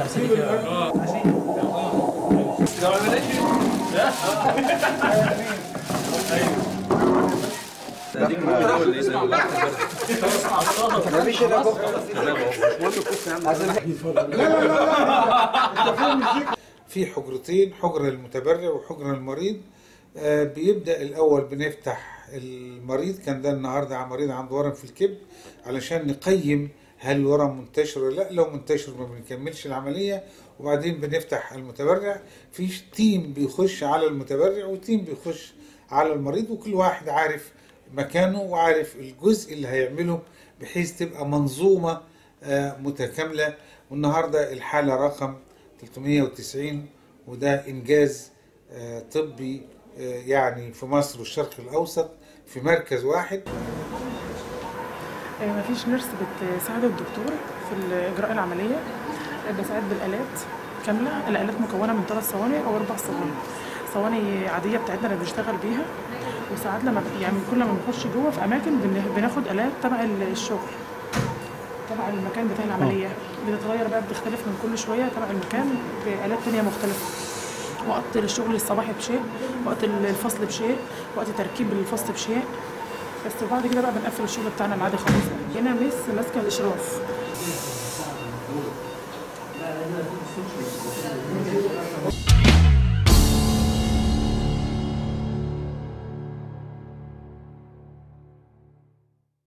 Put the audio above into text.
في حجرتين حجرة للمتبرع وحجرة للمريض آه، بيبدأ الأول بنفتح المريض كان ده النهاردة عن مريض عنده ورم في الكبد علشان نقيم هل الورم منتشر ولا لا لو منتشر ما بنكملش العملية وبعدين بنفتح المتبرع في تيم بيخش على المتبرع وتيم بيخش على المريض وكل واحد عارف مكانه وعارف الجزء اللي هيعمله بحيث تبقى منظومة آه، متكاملة والنهاردة الحالة رقم 390 وده إنجاز آه، طبي آه، يعني في مصر والشرق الأوسط في مركز واحد آه، مفيش نيرس بتساعد الدكتور في اجراء العمليه آه، بساعد بالالات كامله الالات مكونه من ثلاث صواني او اربع صواني صواني عاديه بتاعتنا اللي بنشتغل بيها وساعات لما يعني كل ما بنخش جوه في اماكن بن- بناخد الات تبع الشغل تبع المكان بتاع العمليه بتتغير بقى بتختلف من كل شويه تبع المكان بالات تانية مختلفه وقت الشغل الصباحي بشيء وقت الفصل بشيء وقت تركيب الفصل بشيء بس وبعد كده بقى بنقفل الشغل بتاعنا العادي خالص هنا ميس ماسكه الاشراف